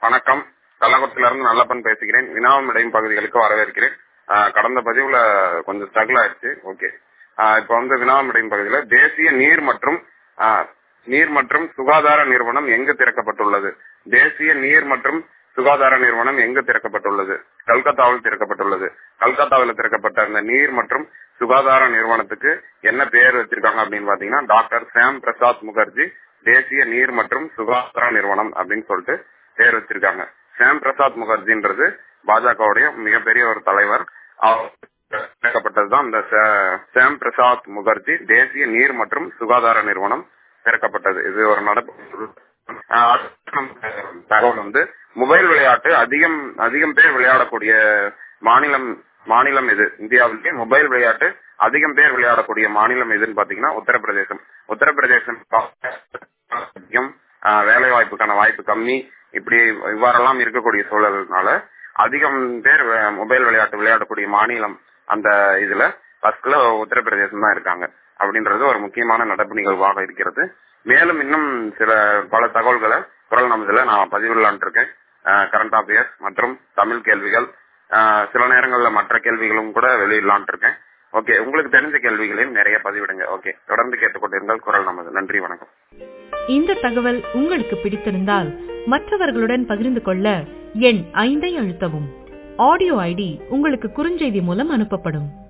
வணக்கம் கள்ளக்குளத்திலிருந்து நல்லப்பன் பேசுகிறேன் வினாவும் இடையும் பகுதிகளுக்கு வரவேற்கிறேன் ஆஹ் கடந்த பதிவுல கொஞ்சம் ஸ்ட்ரகிள் ஆயிடுச்சு ஓகே இப்ப வந்து வினாவும் இடையும் பகுதியில தேசிய நீர் மற்றும் ஆஹ், நீர் மற்றும் சுகாதார நிறுவனம் எங்கு திறக்கப்பட்டுள்ளது தேசிய நீர் மற்றும் சுகாதார நிறுவனம் எங்கு திறக்கப்பட்டுள்ளது கல்கத்தாவில் திறக்கப்பட்டுள்ளது கல்கத்தாவில் திறக்கப்பட்ட அந்த நீர் மற்றும் சுகாதார நிறுவனத்துக்கு என்ன பெயர் வச்சிருக்காங்க அப்படின்னு பாத்தீங்கன்னா டாக்டர் சாம் பிரசாத் முகர்ஜி தேசிய நீர் மற்றும் சுகாதார நிறுவனம் அப்படின்னு சொல்லிட்டு பேர் வச்சிருக்காங்க சாம் பிரசாத் முகர்ஜின்றது பாஜகவுடைய மிகப்பெரிய ஒரு தலைவர் அவர் திறக்கப்பட்டதுதான் இந்த சா- சாம் பிரசாத் முகர்ஜி தேசிய நீர் மற்றும் சுகாதார நிறுவனம் திறக்கப்பட்டது இது ஒரு நடப்பு ஆஹ் அடுத்த நம்ம தகவல் வந்து மொபைல் விளையாட்டு அதிகம் அதிகம் பேர் விளையாடக்கூடிய மாநிலம் மாநிலம் இது இந்தியாவிலேயே மொபைல் விளையாட்டு அதிகம் பேர் விளையாடக்கூடிய மாநிலம் எதுன்னு பாத்தீங்கன்னா உத்தரப்பிரதேசம் உத்தரப்பிரதேசம் அதிகம் ஆஹ் வேலை வாய்ப்புக்கான வாய்ப்பு கம்மி இப்படி இவ்வாறெல்லாம் இருக்கக்கூடிய சூழல்னால அதிகம் பேர் வே- மொபைல் விளையாட்டு விளையாடக்கூடிய மாநிலம் அந்த இதுல ஃபர்ஸ்ட்ல உத்தரப்பிரதேசம் தான் இருக்காங்க அப்படின்றது ஒரு முக்கியமான நடப்பு நிகழ்வாக இருக்கிறது மேலும் இன்னும் சில பல தகவல்களை குரல் நமதுல நான் பதிவிடலான் இருக்கேன் கரண்ட் அஃபேர்ஸ் மற்றும் தமிழ் கேள்விகள் ஆஹ் சில நேரங்கள்ல மற்ற கேள்விகளும் கூட வெளியிடலான் இருக்கேன் ஓகே உங்களுக்கு தெரிஞ்ச கேள்விகளையும் நிறைய பதிவிடுங்க ஓகே தொடர்ந்து கேட்டுக்கொண்டிருங்கள் குரல் நமது நன்றி வணக்கம் இந்த தகவல் உங்களுக்கு பிடித்திருந்தால் மற்றவர்களுடன் பகிர்ந்து கொள்ள எண் ஐந்தை அழுத்தவும் ஆடியோ ஐடி உங்களுக்கு குறுஞ்செய்தி மூலம் அனுப்பப்படும்